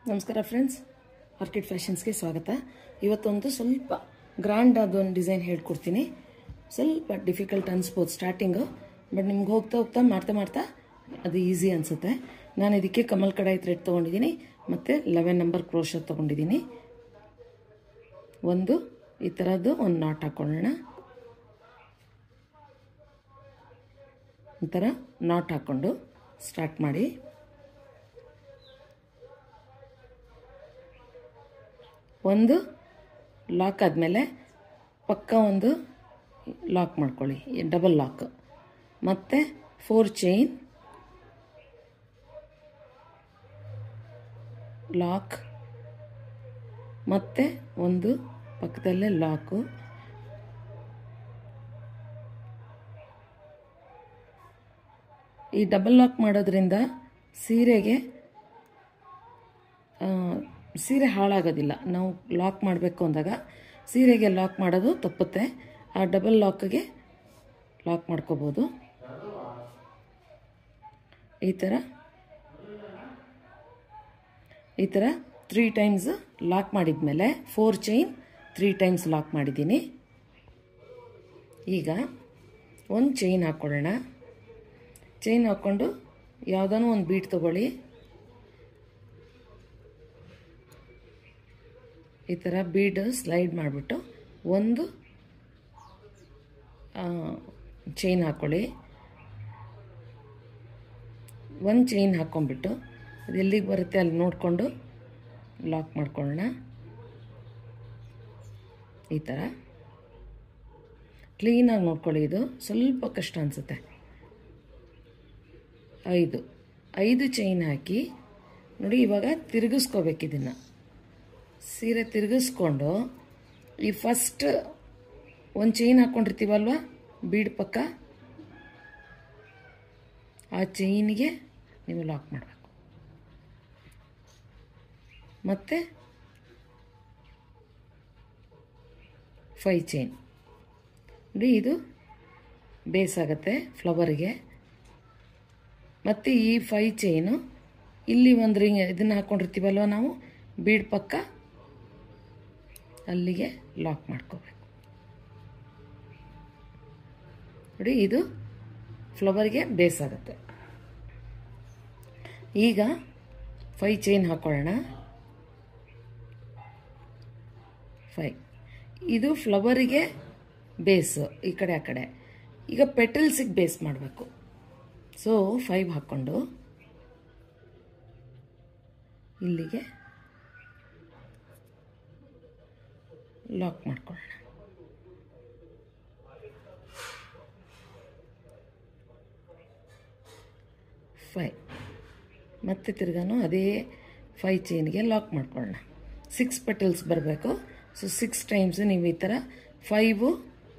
ನಮಸ್ಕಾರ friends orchid ಫ್ಯಾಷನ್ಸ್ಗೆ ಸ್ವಾಗತ ಇವತ್ತೊಂದು ಸ್ವಲ್ಪ ಗ್ರ್ಯಾಂಡ್ ಅದೊಂದು ಡಿಸೈನ್ ಹೇಳ್ಕೊಡ್ತೀನಿ ಸ್ವಲ್ಪ ಡಿಫಿಕಲ್ಟ್ ಅನಿಸ್ಬೋದು ಸ್ಟಾರ್ಟಿಂಗು ಬಟ್ ನಿಮ್ಗೆ ಹೋಗ್ತಾ ಹೋಗ್ತಾ ಮಾಡ್ತಾ ಮಾಡ್ತಾ ಅದು ಈಸಿ ಅನಿಸುತ್ತೆ ನಾನು ಇದಕ್ಕೆ ಕಮಲ್ ಕಡಾಯಿ ಥ್ರೆಡ್ ತೊಗೊಂಡಿದ್ದೀನಿ ಮತ್ತು ಲೆವೆನ್ ನಂಬರ್ ಕ್ರೋಶ ತೊಗೊಂಡಿದ್ದೀನಿ ಒಂದು ಈ ಥರದ್ದು ಒಂದು ನಾಟ್ ಹಾಕ್ಕೊಳ್ಳೋಣ ಈ ಥರ ನಾಟ್ ಹಾಕ್ಕೊಂಡು ಸ್ಟಾರ್ಟ್ ಮಾಡಿ ಒಂದು ಲಾಕ್ ಆದಮೇಲೆ ಪಕ್ಕ ಒಂದು ಲಾಕ್ ಮಾಡ್ಕೊಳ್ಳಿ ಡಬಲ್ ಲಾಕ್ ಮತ್ತು ಫೋರ್ ಚೈನ್ ಲಾಕ್ ಮತ್ತು ಒಂದು ಪಕ್ಕದಲ್ಲೇ ಲಾಕು ಈ ಡಬಲ್ ಲಾಕ್ ಮಾಡೋದ್ರಿಂದ ಸೀರೆಗೆ ಆ, ಸೀರೆ ಹಾಳಾಗೋದಿಲ್ಲ ನಾವು ಲಾಕ್ ಮಾಡಬೇಕು ಅಂದಾಗ ಸೀರೆಗೆ ಲಾಕ್ ಮಾಡೋದು ತಪ್ಪುತ್ತೆ ಆ ಡಬಲ್ ಲಾಕ್ಗೆ ಲಾಕ್ ಮಾಡ್ಕೋಬೋದು ಈ ಥರ ಈ ಥರ ತ್ರೀ ಟೈಮ್ಸ್ ಲಾಕ್ ಮಾಡಿದ್ಮೇಲೆ four chain three times lock ಮಾಡಿದ್ದೀನಿ ಈಗ ಒಂದು ಚೈನ್ ಹಾಕ್ಕೊಳ್ಳೋಣ ಚೈನ್ ಹಾಕ್ಕೊಂಡು ಯಾವುದಾನು ಒಂದು ಬೀಟ್ ತೊಗೊಳ್ಳಿ ಈ ಥರ ಬೀಡ್ ಸ್ಲೈಡ್ ಮಾಡಿಬಿಟ್ಟು ಒಂದು ಚೈನ್ ಹಾಕ್ಕೊಳ್ಳಿ ಒಂದು ಚೈನ್ ಹಾಕ್ಕೊಂಬಿಟ್ಟು ಅದು ಎಲ್ಲಿಗೆ ಬರುತ್ತೆ ಅಲ್ಲಿ ನೋಡಿಕೊಂಡು ಲಾಕ್ ಮಾಡ್ಕೊಳ್ಳೋಣ ಈ ಥರ ಕ್ಲೀನಾಗಿ ನೋಡ್ಕೊಳ್ಳಿ ಇದು ಸ್ವಲ್ಪ ಕಷ್ಟ ಅನಿಸುತ್ತೆ ಐದು ಐದು ಚೈನ್ ಹಾಕಿ ನೋಡಿ ಇವಾಗ ತಿರುಗಿಸ್ಕೋಬೇಕು ಇದನ್ನು ಸೀರೆ ತಿರುಗಿಸ್ಕೊಂಡು ಈ ಫಸ್ಟ್ ಒಂದು ಚೈನ್ ಹಾಕ್ಕೊಂಡಿರ್ತೀವಲ್ವ ಬೀಡ್ ಪಕ್ಕ ಆ ಚೈನಿಗೆ ನೀವು ಲಾಕ್ ಮಾಡಬೇಕು ಮತ್ತು ಫೈ ಚೈನ್ ನೋಡಿ ಇದು ಬೇಸ್ ಆಗುತ್ತೆ ಫ್ಲವರಿಗೆ ಮತ್ತು ಈ ಫೈ ಚೈನು ಇಲ್ಲಿ ಒಂದು ರಿಂಗ್ ಇದನ್ನು ಹಾಕ್ಕೊಂಡಿರ್ತೀವಲ್ವ ನಾವು ಬೀಡ್ ಪಕ್ಕ ಅಲ್ಲಿಗೆ ಲಾಕ್ ಮಾಡ್ಕೋಬೇಕು ನೋಡಿ ಇದು ಫ್ಲವರ್ಗೆ ಬೇಸ್ ಆಗುತ್ತೆ ಈಗ ಫೈ ಚೈನ್ ಹಾಕೊಳ್ಳೋಣ ಫೈ ಇದು ಫ್ಲವರಿಗೆ ಬೇಸು ಈ ಕಡೆ ಆ ಕಡೆ ಈಗ ಪೆಟಲ್ಸಿಗೆ ಬೇಸ್ ಮಾಡಬೇಕು ಸೊ ಫೈವ್ ಹಾಕ್ಕೊಂಡು ಇಲ್ಲಿಗೆ ಲಾಕ್ ಮಾಡ್ಕೊಳ್ಳೋಣ ಫೈ ಮತ್ತೆ ತಿರ್ಗಾನು ಅದೇ ಫೈ ಚೈನ್ಗೆ ಲಾಕ್ ಮಾಡ್ಕೊಳ್ಳೋಣ ಸಿಕ್ಸ್ ಪೆಟಲ್ಸ್ ಬರಬೇಕು ಸೊ ಸಿಕ್ಸ್ ಟೈಮ್ಸ್ ನೀವು ಈ ಥರ ಫೈವು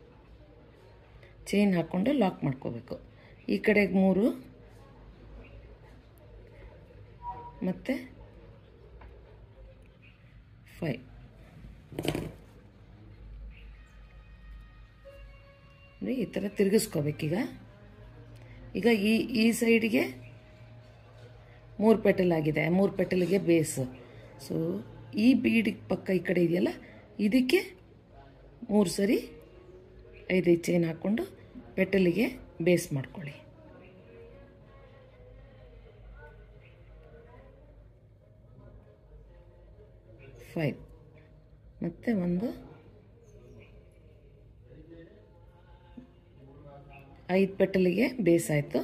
ಚೈನ್ ಹಾಕ್ಕೊಂಡು ಲಾಕ್ ಮಾಡ್ಕೋಬೇಕು ಈ ಕಡೆಗೆ ಮೂರು ಮತ್ತು ಫೈ ನೋಡಿ ಈ ಥರ ತಿರುಗಿಸ್ಕೋಬೇಕೀಗ ಈಗ ಈ ಈ ಸೈಡಿಗೆ ಮೂರು ಪೆಟಲ್ ಆಗಿದೆ ಮೂರು ಪೆಟಲ್ಗೆ ಬೇಸ್ ಸೊ ಈ ಬೀಡಿಗೆ ಪಕ್ಕ ಈ ಕಡೆ ಇದೆಯಲ್ಲ ಇದಕ್ಕೆ ಮೂರು ಸರಿ ಐದೈದು ಚೈನ್ ಹಾಕ್ಕೊಂಡು ಪೆಟಲಿಗೆ ಬೇಸ್ ಮಾಡ್ಕೊಳ್ಳಿ ಫೈವ್ ಮತ್ತು ಒಂದು ಐದು ಪೆಟಲಿಗೆ ಬೇಸ್ ಆಯಿತು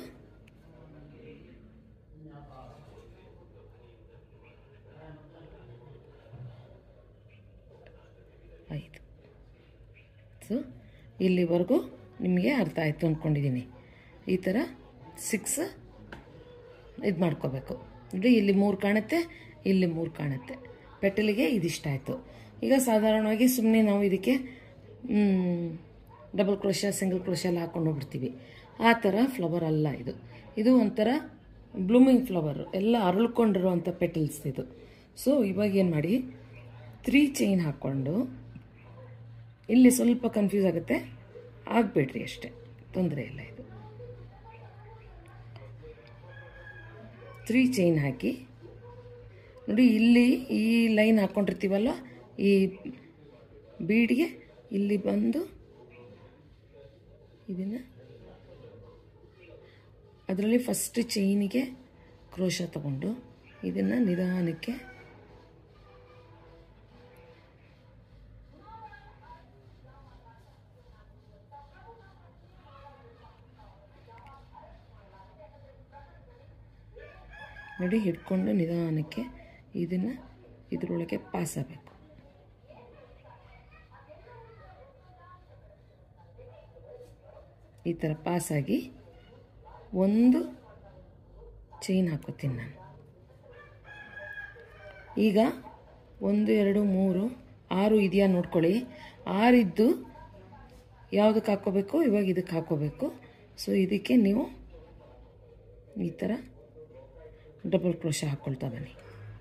ಐದು ಸೊ ಇಲ್ಲಿವರೆಗೂ ನಿಮಗೆ ಅರ್ಥ ಆಯಿತು ಅಂದ್ಕೊಂಡಿದ್ದೀನಿ ಈ ಥರ ಸಿಕ್ಸ್ ಇದು ಮಾಡ್ಕೋಬೇಕು ನೋಡಿ ಇಲ್ಲಿ ಮೂರು ಕಾಣುತ್ತೆ ಇಲ್ಲಿ ಮೂರು ಕಾಣುತ್ತೆ ಪೆಟಲಿಗೆ ಇದಿಷ್ಟ ಆಯಿತು ಈಗ ಸಾಧಾರಣವಾಗಿ ಸುಮ್ಮನೆ ನಾವು ಇದಕ್ಕೆ ಡಬಲ್ ಕ್ರೋಶ ಸಿಂಗಲ್ ಕ್ರೋಶ ಎಲ್ಲ ಹಾಕೊಂಡು ಹೋಗ್ಬಿಡ್ತೀವಿ ಆ ಥರ ಫ್ಲವರ್ ಅಲ್ಲ ಇದು ಇದು ಒಂಥರ ಬ್ಲೂಮಿಂಗ್ ಫ್ಲವರ್ ಎಲ್ಲ ಅರಳ್ಕೊಂಡಿರುವಂಥ ಪೆಟಲ್ಸ್ ಇದು ಸೊ ಇವಾಗ ಏನು ಮಾಡಿ ತ್ರೀ ಚೈನ್ ಹಾಕ್ಕೊಂಡು ಇಲ್ಲಿ ಸ್ವಲ್ಪ ಕನ್ಫ್ಯೂಸ್ ಆಗುತ್ತೆ ಆಗಬೇಡ್ರಿ ಅಷ್ಟೇ ತೊಂದರೆ ಇಲ್ಲ ಇದು ತ್ರೀ ಚೈನ್ ಹಾಕಿ ನೋಡಿ ಇಲ್ಲಿ ಈ ಲೈನ್ ಹಾಕ್ಕೊಂಡಿರ್ತೀವಲ್ಲ ಈ ಬೀಡ್ಗೆ ಇಲ್ಲಿ ಬಂದು ಇದನ್ನು ಅದರಲ್ಲಿ ಫಸ್ಟ್ ಚೈನಿಗೆ ಕ್ರೋಶ ತಗೊಂಡು ಇದನ್ನು ನಿಧಾನಕ್ಕೆ ನೋಡಿ ಹಿಡ್ಕೊಂಡು ನಿಧಾನಕ್ಕೆ ಇದನ್ನು ಇದರೊಳಗೆ ಪಾಸ್ ಆಗಬೇಕು ಈ ಥರ ಪಾಸಾಗಿ ಒಂದು ಚೈನ್ ಹಾಕೋತೀನಿ ನಾನು ಈಗ ಒಂದು ಎರಡು ಮೂರು ಆರು ಇದೆಯಾ ನೋಡ್ಕೊಳ್ಳಿ ಆರಿದ್ದು ಯಾವುದಕ್ಕೆ ಹಾಕ್ಕೋಬೇಕು ಇವಾಗ ಇದಕ್ಕೆ ಹಾಕ್ಕೋಬೇಕು ಸೊ ಇದಕ್ಕೆ ನೀವು ಈ ಥರ ಡಬಲ್ ಕ್ರೋಶ ಹಾಕ್ಕೊಳ್ತಾ ಬನ್ನಿ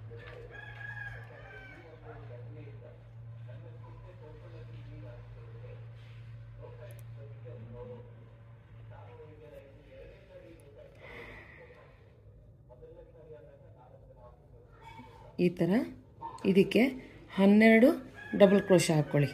ಈ ಥರ ಇದಕ್ಕೆ ಹನ್ನೆರಡು ಡಬಲ್ ಕ್ರೋಶ ಹಾಕ್ಕೊಳ್ಳಿ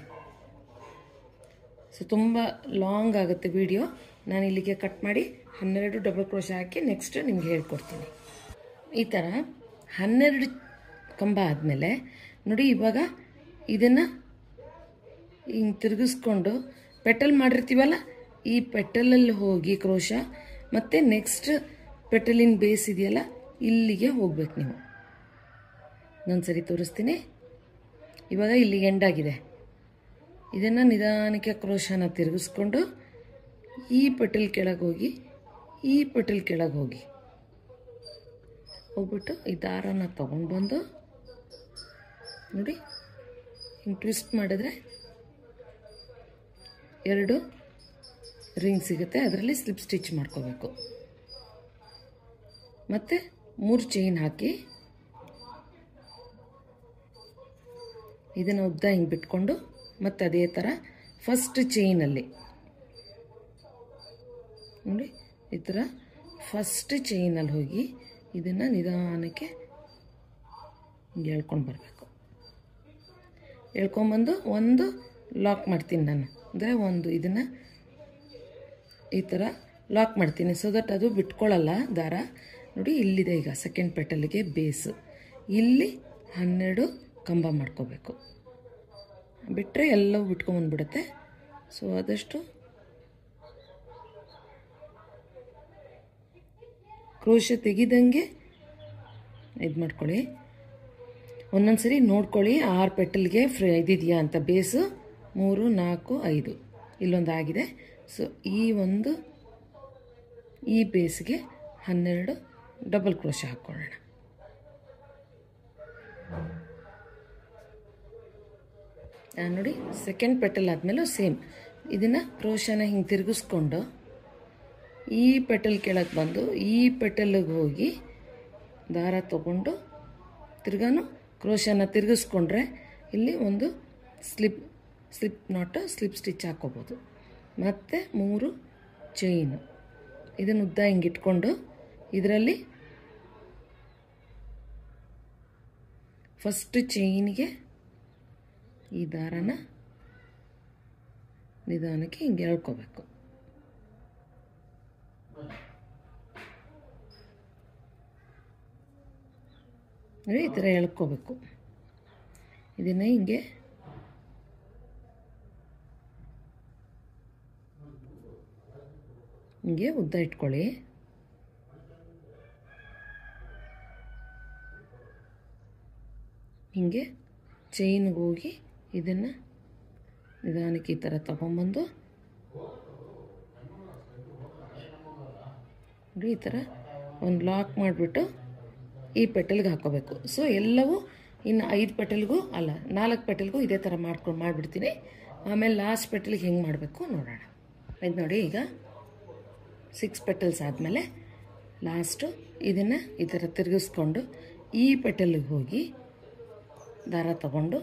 ಸೊ ತುಂಬ ಲಾಂಗ್ ಆಗುತ್ತೆ ವಿಡಿಯೋ ನಾನು ಇಲ್ಲಿಗೆ ಕಟ್ ಮಾಡಿ ಹನ್ನೆರಡು ಡಬಲ್ ಕ್ರೋಶ ಹಾಕಿ ನೆಕ್ಸ್ಟ್ ನಿಮ್ಗೆ ಹೇಳ್ಕೊಡ್ತೀನಿ ಈ ಥರ ಹನ್ನೆರಡು ಕಂಬ ಆದಮೇಲೆ ನೋಡಿ ಇವಾಗ ಇದನ್ನು ಹಿಂಗೆ ತಿರುಗಿಸ್ಕೊಂಡು ಪೆಟಲ್ ಮಾಡಿರ್ತೀವಲ್ಲ ಈ ಪೆಟಲಲ್ಲಿ ಹೋಗಿ ಕ್ರೋಶ ಮತ್ತು ನೆಕ್ಸ್ಟ್ ಪೆಟಲಿನ ಬೇಸ್ ಇದೆಯಲ್ಲ ಇಲ್ಲಿಗೆ ಹೋಗ್ಬೇಕು ನೀವು ಇನ್ನೊಂದ್ಸರಿ ತೋರಿಸ್ತೀನಿ ಇವಾಗ ಇಲ್ಲಿ ಎಂಡಾಗಿದೆ ಇದನ್ನು ನಿಧಾನಕ್ಕೆ ಕ್ರೋಶನ ತಿರುಗಿಸ್ಕೊಂಡು ಈ ಪೆಟಲ್ ಕೆಳಗೆ ಹೋಗಿ ಈ ಪೆಟಲ್ ಕೆಳಗೆ ಹೋಗಿ ಹೋಗ್ಬಿಟ್ಟು ಈ ದಾರನ ತಗೊಂಡು ಬಂದು ನೋಡಿ ಹಿಂಗೆ ಟ್ವಿಸ್ಟ್ ಮಾಡಿದ್ರೆ ಎರಡು ರಿಂಗ್ ಸಿಗುತ್ತೆ ಅದರಲ್ಲಿ ಸ್ಲಿಪ್ ಸ್ಟಿಚ್ ಮಾಡ್ಕೋಬೇಕು ಮತ್ತು ಮೂರು ಚೈನ್ ಹಾಕಿ ಇದನ್ನು ಉದ್ದ ಹಿಂಗೆ ಬಿಟ್ಕೊಂಡು ಮತ್ತು ಅದೇ ಥರ ಫಸ್ಟ್ ಚೈನಲ್ಲಿ ನೋಡಿ ಈ ಥರ ಫಸ್ಟ್ ಚೈನಲ್ಲಿ ಹೋಗಿ ಇದನ್ನು ನಿಧಾನಕ್ಕೆ ಹಿಂಗೆ ಎಳ್ಕೊಂಡು ಬರಬೇಕು ಎಳ್ಕೊಂಬಂದು ಒಂದು ಲಾಕ್ ಮಾಡ್ತೀನಿ ನಾನು ಅಂದರೆ ಒಂದು ಇದನ್ನು ಈ ಥರ ಲಾಕ್ ಮಾಡ್ತೀನಿ ಸೊ ದಟ್ ಅದು ಬಿಟ್ಕೊಳ್ಳಲ್ಲ ದಾರ ನೋಡಿ ಇಲ್ಲಿದೆ ಈಗ ಸೆಕೆಂಡ್ ಪೆಟಲ್ಗೆ ಬೇಸು ಇಲ್ಲಿ ಹನ್ನೆರಡು ಕಂಬ ಮಾಡ್ಕೋಬೇಕು ಬಿಟ್ಟರೆ ಎಲ್ಲವೂ ಬಿಟ್ಕೊಂಬಂದ್ಬಿಡುತ್ತೆ ಸೊ ಆದಷ್ಟು ಕ್ರೋಶ ತೆಗಿದಂಗೆ ಇದು ಮಾಡ್ಕೊಳ್ಳಿ ಒಂದೊಂದು ಸರಿ ನೋಡ್ಕೊಳ್ಳಿ ಆರು ಪೆಟಲ್ಗೆ ಫ್ರೈ ಇದಿದೆಯಾ ಅಂತ ಬೇಸು ಮೂರು ನಾಲ್ಕು ಐದು ಇಲ್ಲೊಂದು ಆಗಿದೆ ಸೊ ಈ ಒಂದು ಈ ಬೇಸ್ಗೆ ಹನ್ನೆರಡು ಡಬಲ್ ಕ್ರೋಶ ಹಾಕ್ಕೊಳ್ಳೋಣ ಆ, ನೋಡಿ ಸೆಕೆಂಡ್ ಪೆಟಲ್ ಆದಮೇಲೂ ಸೇಮ್ ಇದನ್ನು ಕ್ರೋಶನ ಹಿಂಗೆ ತಿರುಗಿಸ್ಕೊಂಡು ಈ ಪೆಟಲ್ ಕೆಳಗೆ ಬಂದು ಈ ಪೆಟಲ್ಗೆ ಹೋಗಿ ದಾರ ತಗೊಂಡು ತಿರ್ಗಾನು ಕ್ರೋಶನ ತಿರುಗಿಸ್ಕೊಂಡ್ರೆ ಇಲ್ಲಿ ಒಂದು slip slip knot slip stitch ಹಾಕ್ಕೋಬೋದು ಮತ್ತು ಮೂರು ಚೈನು ಇದನ್ನು ಉದ್ದ ಹಿಂಗೆ ಇಟ್ಕೊಂಡು ಇದರಲ್ಲಿ ಫಸ್ಟ್ ಚೈನಿಗೆ ಈ ದಾರನ ನಿಧಾನಕ್ಕೆ ಹಿಂಗೆ ಎಳ್ಕೋಬೇಕು ನೋಡಿ ಈ ಥರ ಎಳ್ಕೋಬೇಕು ಇದನ್ನು ಹಿಂಗೆ ಹಿಂಗೆ ಉದ್ದ ಇಟ್ಕೊಳ್ಳಿ ಹಿಂಗೆ ಚೈನ್ಗೆ ಹೋಗಿ ಇದನ್ನು ನಿಧಾನಕ್ಕೆ ಈ ಥರ ತಗೊಂಬಂದು ನೋಡಿ ಈ ಥರ ಒಂದು ಲಾಕ್ ಮಾಡಿಬಿಟ್ಟು ಈ ಪೆಟಲ್ಗೆ ಹಾಕೋಬೇಕು ಸೊ ಎಲ್ಲವೂ ಇನ್ನು ಐದು ಪೆಟಲ್ಗೂ ಅಲ್ಲ ನಾಲ್ಕು ಪೆಟಲ್ಗೂ ಇದೇ ಥರ ಮಾಡ್ಕೊಂಡು ಮಾಡಿಬಿಡ್ತೀನಿ ಆಮೇಲೆ ಲಾಸ್ಟ್ ಪೆಟಲ್ಗೆ ಹೆಂಗೆ ಮಾಡಬೇಕು ನೋಡೋಣ ಇದು ನೋಡಿ ಈಗ ಸಿಕ್ಸ್ ಪೆಟಲ್ಸ್ ಆದಮೇಲೆ ಲಾಸ್ಟು ಇದನ್ನು ಈ ಥರ ತಿರುಗಿಸ್ಕೊಂಡು ಈ ಪೆಟಲ್ಗೆ ಹೋಗಿ ದಾರ ತಗೊಂಡು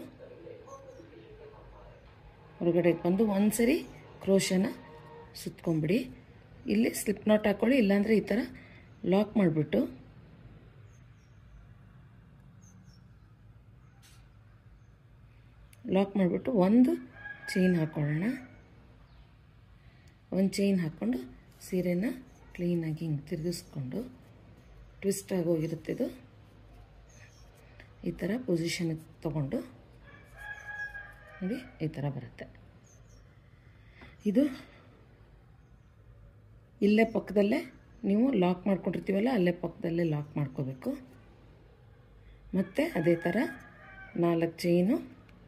ಹೊರಗಡೆ ಬಂದು ಒಂದು ಸರಿ ಕ್ರೋಶನ ಸುತ್ಕೊಂಬಿಡಿ ಇಲ್ಲಿ ಸ್ಲಿಪ್ ನಾಟ್ ಹಾಕ್ಕೊಳ್ಳಿ ಇಲ್ಲಾಂದರೆ ಈ ಥರ ಲಾಕ್ ಮಾಡಿಬಿಟ್ಟು ಲಾಕ್ ಮಾಡಿಬಿಟ್ಟು ಒಂದು ಚೈನ್ ಹಾಕ್ಕೊಳ್ಳೋಣ ಒಂದು ಚೈನ್ ಹಾಕ್ಕೊಂಡು ಸೀರೆನ ಕ್ಲೀನಾಗಿ ಹಿಂಗೆ ತಿರುಗಿಸ್ಕೊಂಡು ಟ್ವಿಸ್ಟ್ ಆಗೋಗಿರುತ್ತೆ ಇದು ಈ ಥರ ಪೊಸಿಷನ್ಗೆ ತೊಗೊಂಡು ನೋಡಿ ಈ ಥರ ಬರುತ್ತೆ ಇದು ಇಲ್ಲೇ ಪಕ್ಕದಲ್ಲೇ ನೀವು ಲಾಕ್ ಮಾಡ್ಕೊಂಡಿರ್ತೀವಲ್ಲ ಅಲ್ಲೇ ಪಕ್ಕದಲ್ಲೇ ಲಾಕ್ ಮಾಡ್ಕೋಬೇಕು ಮತ್ತು ಅದೇ ಥರ ನಾಲ್ಕು ಚೈನು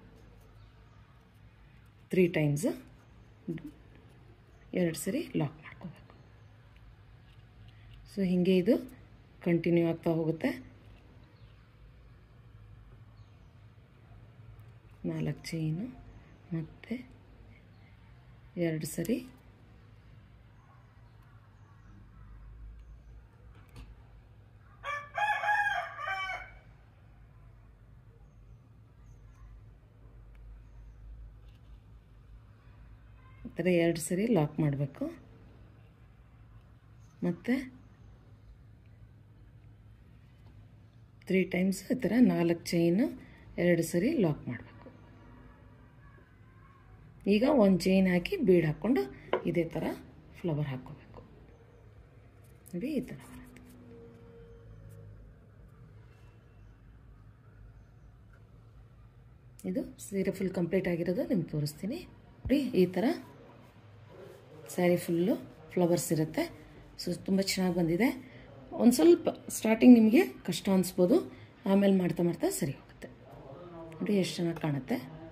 ತ್ರೀ ಟೈಮ್ಸು ಎರಡು ಸರಿ ಲಾಕ್ ಮಾಡ್ಕೋಬೇಕು ಸೊ ಹೀಗೆ ಇದು ಕಂಟಿನ್ಯೂ ಆಗ್ತಾ ಹೋಗುತ್ತೆ ನಾಲ್ಕು ಚೈನು ಮತ್ತು ಎರಡು ಸರಿ ಈ ಥರ ಎರಡು ಸರಿ ಲಾಕ್ ಮಾಡಬೇಕು ಮತ್ತು ತ್ರೀ ಟೈಮ್ಸ್ ಈ ಥರ ನಾಲ್ಕು ಚೈನು ಎರಡು ಸರಿ ಲಾಕ್ ಮಾಡಬೇಕು ಈಗ ಒಂದು ಚೈನ್ ಹಾಕಿ ಬೀಡ್ ಹಾಕ್ಕೊಂಡು ಇದೇ ಥರ ಫ್ಲವರ್ ಹಾಕ್ಕೋಬೇಕು ನೋಡಿ ಈ ಥರ ಬರುತ್ತೆ ಇದು ಸೀರೆ ಫುಲ್ ಕಂಪ್ಲೀಟ್ ಆಗಿರೋದು ನಿಮ್ಗೆ ತೋರಿಸ್ತೀನಿ ನೋಡಿ ಈ ಥರ ಸ್ಯಾರಿ ಫುಲ್ಲು ಫ್ಲವರ್ಸ್ ಇರುತ್ತೆ ಸೊ ತುಂಬ ಚೆನ್ನಾಗಿ ಬಂದಿದೆ ಒಂದು ಸ್ವಲ್ಪ ಸ್ಟಾರ್ಟಿಂಗ್ ನಿಮಗೆ ಕಷ್ಟ ಅನಿಸ್ಬೋದು ಆಮೇಲೆ ಮಾಡ್ತಾ ಮಾಡ್ತಾ ಸರಿ ಹೋಗುತ್ತೆ ನೋಡಿ ಎಷ್ಟು ಚೆನ್ನಾಗಿ ಕಾಣುತ್ತೆ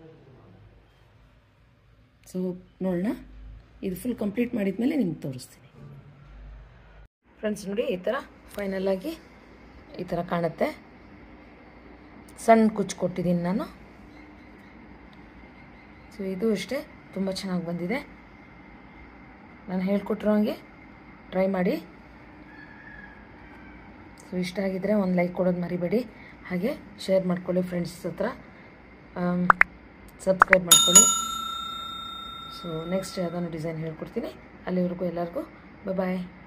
ಸೊ ನೋಡೋಣ ಇದು ಫುಲ್ ಕಂಪ್ಲೀಟ್ ಮಾಡಿದ್ಮೇಲೆ ನಿಮ್ಗೆ ತೋರಿಸ್ತೀನಿ ಫ್ರೆಂಡ್ಸ್ ನೋಡಿ ಈ ಥರ ಫೈನಲ್ ಆಗಿ ಈ ಥರ ಕಾಣುತ್ತೆ ಸಣ್ಣ ಕುಚ್ಚು ಕೊಟ್ಟಿದ್ದೀನಿ ನಾನು ಸೊ ಇದು ಅಷ್ಟೇ ತುಂಬ ಚೆನ್ನಾಗಿ ಬಂದಿದೆ ನಾನು ಹೇಳ್ಕೊಟ್ಟಿರೋ ಹಾಗೆ ಟ್ರೈ ಮಾಡಿ ಸೊ ಇಷ್ಟ ಆಗಿದ್ದರೆ ಒಂದು ಲೈಕ್ ಕೊಡೋದು ಮರಿಬೇಡಿ ಹಾಗೆ ಶೇರ್ ಮಾಡ್ಕೊಳ್ಳಿ ಫ್ರೆಂಡ್ಸ್ ಹತ್ರ ಸಬ್ಸ್ಕ್ರೈಬ್ ಮಾಡ್ಕೊಳ್ಳಿ ಸೊ ನೆಕ್ಸ್ಟ್ ಯಾವುದಾದ್ರು ಡಿಸೈನ್ ಹೇಳ್ಕೊಡ್ತೀನಿ ಅಲ್ಲಿವರೆಗೂ ಎಲ್ಲರಿಗೂ ಬಾಯ್